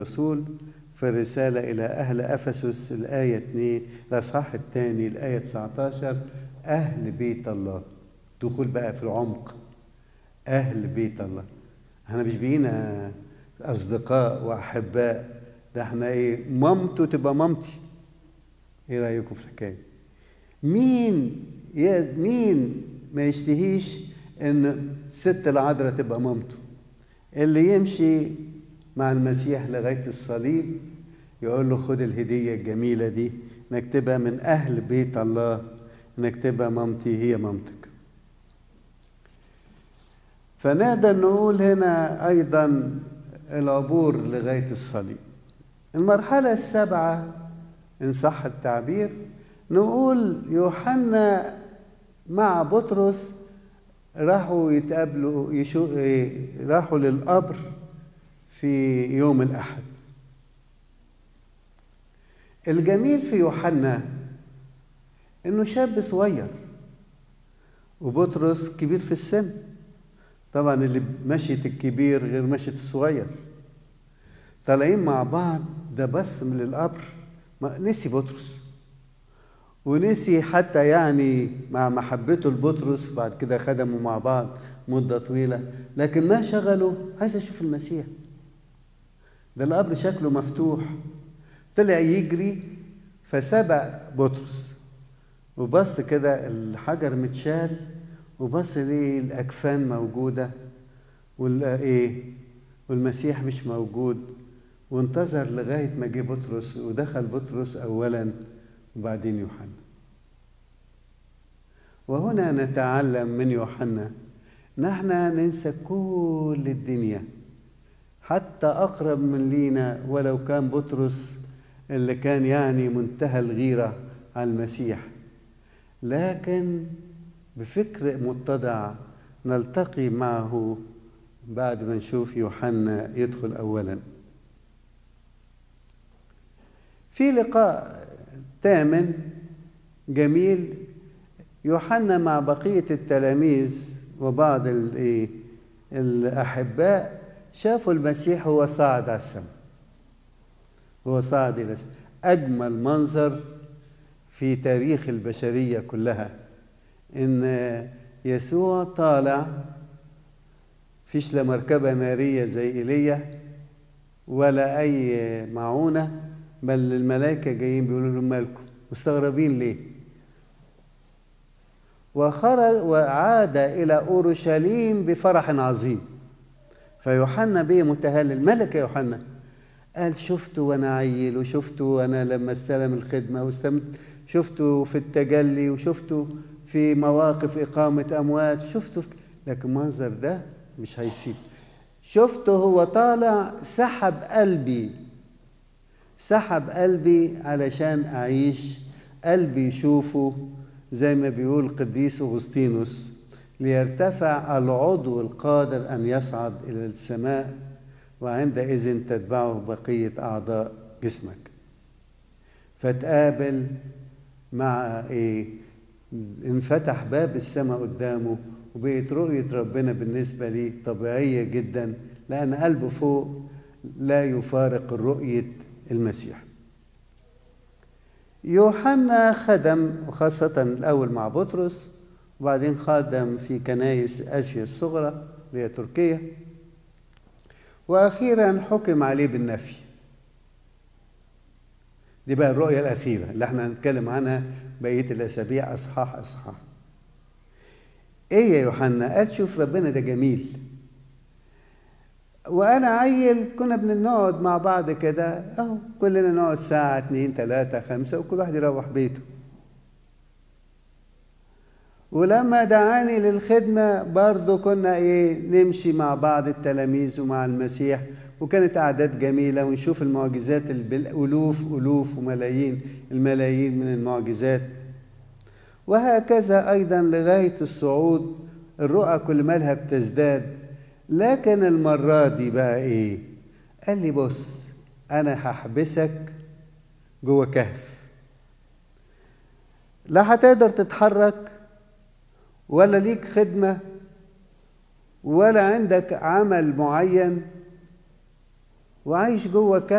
الرسول في الرسالة إلى أهل أفسس الآية 2 الأصحاح الثاني الآية 19 أهل بيت الله دخول بقى في العمق أهل بيت الله احنا مش بقينا أصدقاء وأحباء ده احنا إيه مامته تبقى مامتي إيه رأيكم في الحكاية مين يا مين ما يشتهيش إن الست العذراء تبقى مامته اللي يمشي مع المسيح لغاية الصليب يقول له خد الهدية الجميلة دي انك تبقى من أهل بيت الله انك تبقى مامتي هي مامتك فنقدر نقول هنا أيضا العبور لغاية الصليب المرحلة السابعة إن صح التعبير نقول يوحنا مع بطرس راحوا يتقابلوا يشو... راحوا للقبر في يوم الأحد الجميل في يوحنا إنه شاب صغير وبطرس كبير في السن طبعا اللي مشية الكبير غير مشية الصغير طالعين مع بعض ده بس من القبر نسي بطرس ونسي حتى يعني مع محبته لبطرس بعد كده خدموا مع بعض مدة طويلة لكن ما شغله عايز أشوف المسيح ده القبر شكله مفتوح طلع يجري فسبق بطرس وبص كده الحجر متشال وبص ليه الأكفان موجودة والإيه والمسيح مش موجود وانتظر لغاية ما جه بطرس ودخل بطرس أولا وبعدين يوحنا وهنا نتعلم من يوحنا نحن ننسى كل الدنيا حتى أقرب من لينا ولو كان بطرس اللي كان يعني منتهى الغيرة على المسيح لكن بفكر متضع نلتقي معه بعد ما نشوف يوحنا يدخل أولا في لقاء ثامن جميل يوحنا مع بقية التلاميذ وبعض الأحباء شافوا المسيح هو صاعد على السماء هو صاعد إلى السماء أجمل منظر في تاريخ البشرية كلها إن يسوع طالع فيش لا مركبة نارية زي إيليا ولا أي معونة بل الملائكة جايين بيقولوا لهم مالكم مستغربين ليه وخرج وعاد إلى أورشليم بفرح عظيم فيوحنا بيه متهلل ملك يا يوحنا قال شفته وانا عيل وشفته وانا لما استلم الخدمه واستلمت شفته في التجلي وشفته في مواقف اقامه اموات شفته في لكن المنظر ده مش هيسيب شفته هو طالع سحب قلبي سحب قلبي علشان اعيش قلبي يشوفه زي ما بيقول قديس اغسطينوس ليرتفع العضو القادر ان يصعد الى السماء وعندئذ تتبعه بقيه اعضاء جسمك فتقابل مع ايه انفتح باب السماء قدامه وبقت رؤيه ربنا بالنسبه لي طبيعيه جدا لان قلبه فوق لا يفارق رؤيه المسيح يوحنا خدم وخاصة الأول مع بطرس وبعدين خدم في كنايس آسيا الصغرى اللي هي تركيا وأخيرا حكم عليه بالنفي دي بقى الرؤية الأخيرة اللي احنا هنتكلم عنها بقية الأسابيع أصحاح أصحاح إيه يا يوحنا؟ قال شوف ربنا ده جميل وانا عيل كنا بنقعد مع بعض كده اهو كلنا نقعد ساعة اتنين تلاتة خمسة وكل واحد يروح بيته ولما دعاني للخدمة برضو كنا ايه نمشي مع بعض التلاميذ ومع المسيح وكانت أعداد جميلة ونشوف المعجزات بالألوف ألوف وملايين الملايين من المعجزات وهكذا أيضا لغاية الصعود الرؤى كل مالها بتزداد لكن المرة دي بقى إيه؟ قال لي بص أنا هحبسك جوه كهف لا هتقدر تتحرك ولا ليك خدمة ولا عندك عمل معين وعايش جوه